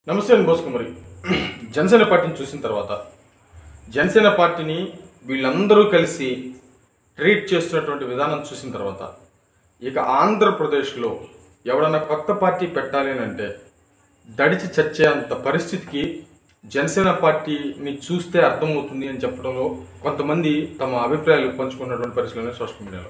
నమస్తే అండి బోస్కుమరి జనసేన పార్టీని చూసిన తర్వాత జనసేన పార్టీని వీళ్ళందరూ కలిసి ట్రీట్ చేస్తున్నటువంటి విధానం చూసిన తర్వాత ఇక ఆంధ్రప్రదేశ్లో ఎవడన్నా కొత్త పార్టీ పెట్టాలి అని అంటే దడిచి చచ్చే అంత పరిస్థితికి జనసేన పార్టీని చూస్తే అర్థమవుతుంది అని చెప్పడంలో కొంతమంది తమ అభిప్రాయాలు పంచుకున్నటువంటి పరిస్థితులు సోషల్ మీడియాలో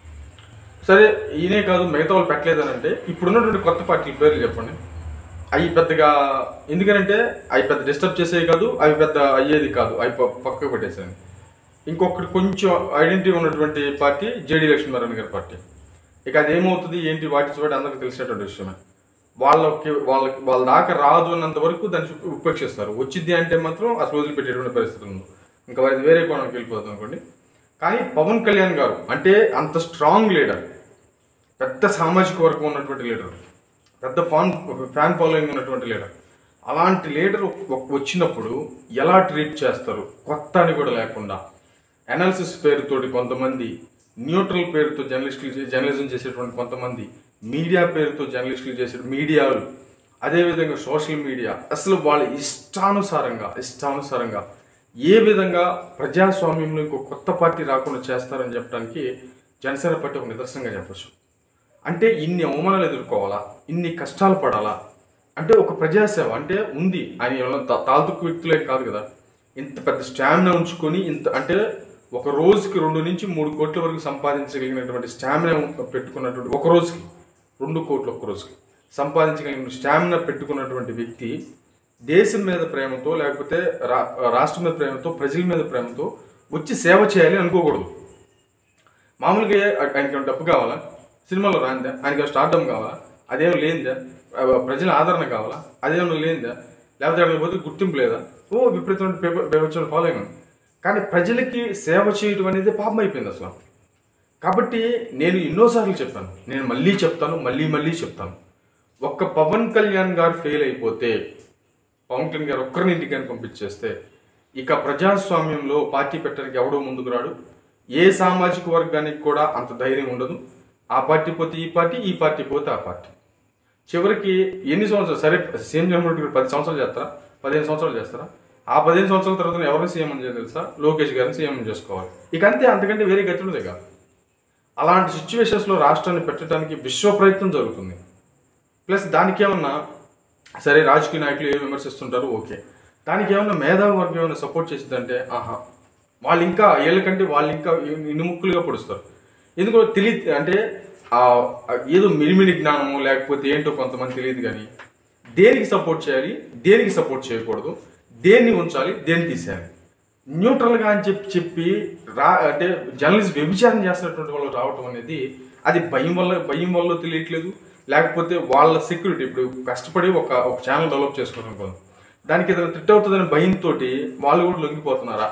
సరే ఈయనే కాదు మిగతా వాళ్ళు పెట్టలేదని అంటే ఇప్పుడున్నటువంటి కొత్త పార్టీ పేర్లు చెప్పండి అవి పెద్దగా ఎందుకనంటే అవి పెద్ద డిస్టర్బ్ చేసేవి కాదు అవి పెద్ద అయ్యేది కాదు అవి ప- పక్కకు పెట్టేసాను ఇంకొకటి కొంచెం ఐడెంటిటీ ఉన్నటువంటి పార్టీ జేడీ లక్ష్మీనారాయణ గారి పార్టీ ఇక అది ఏమవుతుంది ఏంటి వాటి చోట అందరికీ తెలిసినటువంటి విషయమే వాళ్ళకి వాళ్ళకి వాళ్ళ దాకా రాదు అన్నంత వరకు దాన్ని ఉప- ఉపేక్షిస్తారు వచ్చింది అంటే మాత్రం అసలు వదిలిపెట్టేటువంటి పరిస్థితులు ఉంది ఇంకా అది వేరే కోణంకి వెళ్ళిపోతుంది అనుకోండి కానీ పవన్ కళ్యాణ్ గారు అంటే అంత స్ట్రాంగ్ లీడర్ పెద్ద సామాజిక వర్గం ఉన్నటువంటి లీడర్ పెద్ద ఫాన్ ఫ్యాన్ ఫాలోయింగ్ ఉన్నటువంటి లీడర్ అలాంటి లీడర్ వచ్చినప్పుడు ఎలా ట్రీట్ చేస్తారు కొత్త అని కూడా లేకుండా అనాలిసిస్ పేరుతోటి కొంతమంది న్యూట్రల్ పేరుతో జర్నలిస్టులు జర్నలిజం చేసేటువంటి కొంతమంది మీడియా పేరుతో జర్నలిస్టులు చేసే మీడియాలు అదేవిధంగా సోషల్ మీడియా అసలు వాళ్ళ ఇష్టానుసారంగా ఇష్టానుసారంగా ఏ విధంగా ప్రజాస్వామ్యంలో ఇంకో కొత్త పార్టీ రాకుండా చేస్తారని చెప్పడానికి జనసేన పార్టీ ఒక నిదర్శనంగా చెప్పొచ్చు అంటే ఇన్ని అవమానాలు ఎదుర్కోవాలా ఇన్ని కష్టాలు పడాలా అంటే ఒక ప్రజాసేవ అంటే ఉంది ఆయన ఏమన్నా తా- తాల్తుకు వ్యక్తులే కాదు కదా ఇంత పెద్ద స్టామినా ఉంచుకొని ఇంత అంటే ఒక రోజుకి రెండు నుంచి మూడు కోట్ల వరకు సంపాదించగలిగినటువంటి స్టామినా పెట్టుకున్నటువంటి ఒక రోజుకి రెండు కోట్లు ఒక రోజుకి సంపాదించగలిగిన స్టామినా పెట్టుకున్నటువంటి వ్యక్తి దేశం మీద ప్రేమతో లేకపోతే రా రాష్ట్రం మీద ప్రేమతో ప్రజల మీద ప్రేమతో వచ్చి సేవ చేయాలి అనుకోకూడదు మామూలుగా ఆ- ఆయనకి ఏమైనా డబ్బు కావాలా సినిమాలో రాందా ఆయనకి స్టార్డమ్ కావాలా అదేం లేనిదా ఆ, ప్రజల ఆదరణ కావాలా అదేమన్నా లేనిదా లేకపోతే అక్కడికి పోతే గుర్తింపు లేదా ఓ విపరీతమైన పేపర్ పేపర్ ఫాలోయింగ్ ఉంది కానీ ప్రజలకి సేవ చేయడం అనేది పాపం అయిపోయింది అసలు కాబట్టి నేను ఎన్నోసార్లు చెప్పాను నేను మళ్ళీ చెప్తాను మళ్ళీ మళ్ళీ చెప్తాను ఒక్క పవన్ కళ్యాణ్ గారు ఫెయిల్ అయిపోతే పవన్ కళ్యాణ్ గారు ఒక్కరిని ఇంటికి పంపించేస్తే ఇక ప్రజాస్వామ్యంలో పార్టీ పెట్టడానికి ఎవడో ముందుకు రాడు ఏ సామాజిక వర్గానికి కూడా అంత ధైర్యం ఉండదు ఆ పార్టీ పోతే ఈ పార్టీ ఈ పార్టీ పోతే ఆ పార్టీ చివరికి ఎన్ని సంవత్సరాలు సరే సీఎం జగన్మోహన్ రెడ్డి పది సంవత్సరాలు చేస్తారా పదిహేను సంవత్సరాలు చేస్తారా ఆ పదిహేను సంవత్సరాల తర్వాత ఎవరిని సీఎం అని చేయాలి తెలుసా లోకేష్ గారిని సీఎం చేసుకోవాలి ఇక అంతే అంతకంటే వేరే గతి ఉండదు ఇక అలాంటి సిచ్యువేషన్స్లో రాష్ట్రాన్ని పెట్టడానికి విశ్వ ప్రయత్నం జరుగుతుంది ప్లస్ దానికి ఏమన్నా సరే రాజకీయ నాయకులు ఏమి విమర్శిస్తుంటారు ఓకే దానికి ఏమన్నా మేధావి వర్గం ఏమైనా సపోర్ట్ చేసిందంటే ఆహా వాళ్ళు ఇంకా ఏళ్ళకంటే వాళ్ళు ఇంకా ఇనుముక్కులుగా పొడుస్తారు ఎందుకో తెలియదు అంటే ఆ ఆ ఏదో మిడిమిడి జ్ఞానము లేకపోతే ఏంటో కొంతమంది తెలియదు కానీ దేనికి సపోర్ట్ చేయాలి దేనికి సపోర్ట్ చేయకూడదు దేన్ని ఉంచాలి దేన్ని తీసేయాలి న్యూట్రల్గా అని చెప్పి చెప్పి రా అంటే జర్నలిస్ట్ వ్యభిచారం చేస్తున్నటువంటి వాళ్ళు రావటం అనేది అది భయం వల్ల భయం వల్ల తెలియట్లేదు లేకపోతే వాళ్ళ సెక్యూరిటీ ఇప్పుడు కష్టపడి ఒక ఒక ఛానల్ డెవలప్ చేసుకోవడం అనుకోండి దానికి ఏదైనా తిట్ అవుతుందని భయంతో వాళ్ళు కూడా లొంగిపోతున్నారా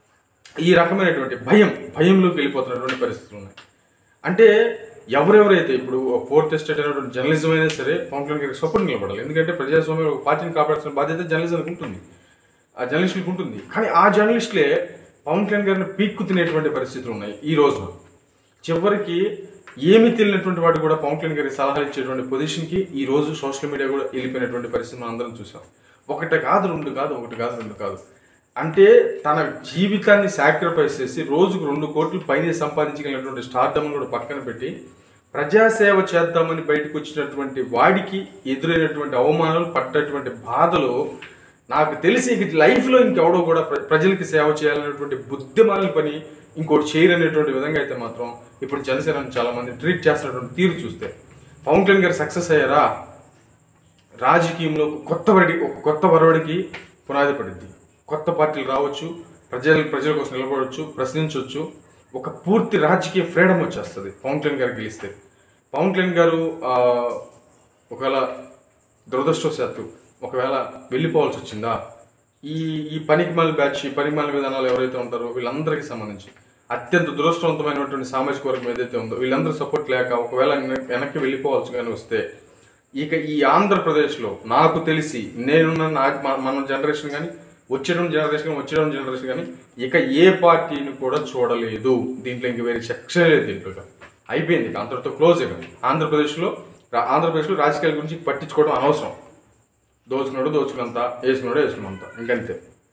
ఈ రకమైనటువంటి భయం భయంలోకి వెళ్ళిపోతున్నటువంటి పరిస్థితులు ఉన్నాయి అంటే ఎవరెవరైతే ఇప్పుడు ఫోర్త్ ఎస్టేట్ అనేటువంటి జర్నలిజం అయినా సరే పవన్ కళ్యాణ్ గారికి సపోర్ట్ నిలబడాలి ఎందుకంటే ప్రజాస్వామ్యం ఒక పార్టీని కాపాడాల్సిన బాధ్యత జర్నలిజంకి ఉంటుంది ఆ జర్నలిస్టులకు ఉంటుంది కానీ ఆ జర్నలిస్టులే పవన్ కళ్యాణ్ గారిని పీక్కు తినేటువంటి పరిస్థితులు ఉన్నాయి ఈ రోజున చివరికి ఏమి తెలియనటువంటి వాడు కూడా పవన్ కళ్యాణ్ గారికి సలహాలు ఇచ్చేటువంటి పొజిషన్కి ఈ రోజు సోషల్ మీడియా కూడా వెళ్ళిపోయినటువంటి పరిస్థితి మనం అందరం చూసాం ఒకటి కాదు రెండు కాదు ఒకటి కాదు రెండు కాదు అంటే తన జీవితాన్ని సాక్రిఫైస్ చేసి రోజుకు రెండు కోట్లు పైన సంపాదించగలిగినటువంటి స్టార్డమ్ కూడా పక్కన పెట్టి ప్రజాసేవ చేద్దామని బయటకు వచ్చినటువంటి వాడికి ఎదురైనటువంటి అవమానాలు పడ్డటువంటి బాధలు నాకు తెలిసి ఇక లైఫ్లో ఇంకెవడో కూడా ప్ర- ప్రజలకి సేవ చేయాలనేటువంటి బుద్ధిమాలిన పని ఇంకోటి చేయరనేటువంటి విధంగా అయితే మాత్రం ఇప్పుడు జనసేన చాలా మంది ట్రీట్ చేస్తున్నటువంటి తీరు చూస్తే పవన్ కళ్యాణ్ గారు సక్సెస్ అయ్యారా రాజకీయంలో ఒక కొత్త వరడి ఒక కొత్త వరవడికి పునాది పడింది కొత్త పార్టీలు రావచ్చు ప్రజల ప్రజల కోసం నిలబడవచ్చు ప్రశ్నించవచ్చు ఒక పూర్తి రాజకీయ ఫ్రీడమ్ వచ్చేస్తుంది పవన్ కళ్యాణ్ గారు గెలిస్తే పవన్ కళ్యాణ్ గారు ఆ, ఒకవేళ దురదృష్టవశాత్తు ఒకవేళ వెళ్ళిపోవాల్సి వచ్చిందా ఈ ఈ పనికిమాల బ్యాచ్ ఈ పనికిమాల విధానాలు ఎవరైతే ఉంటారో వీళ్ళందరికీ సంబంధించి అత్యంత దురదృష్టవంతమైనటువంటి సామాజిక వర్గం ఏదైతే ఉందో వీళ్ళందరూ సపోర్ట్ లేక ఒకవేళ వెన- వెనక్కి వెళ్ళిపోవాల్సి కానీ వస్తే ఇక ఈ ఆంధ్రప్రదేశ్లో నాకు తెలిసి నేనున్న నా మన- మన జనరేషన్ కానీ వచ్చేటం జనరేషన్ వచ్చేటం జనరేషన్ కానీ ఇక ఏ పార్టీని కూడా చూడలేదు దీంట్లో ఇంక వేరే సెక్షన్ లేదు దీంట్లో ఇక. అయిపోయింది ఇక అంతటితో క్లోజ్ ఇక ఆంధ్రప్రదేశ్లో రా- ఆంధ్రప్రదేశ్లో రాజకీయాల గురించి పట్టించుకోవడం అనవసరం దోచుకున్నాడు దోచుకున్నంత వేసుకున్నాడు వేసుకున్నంత ఇంకంతే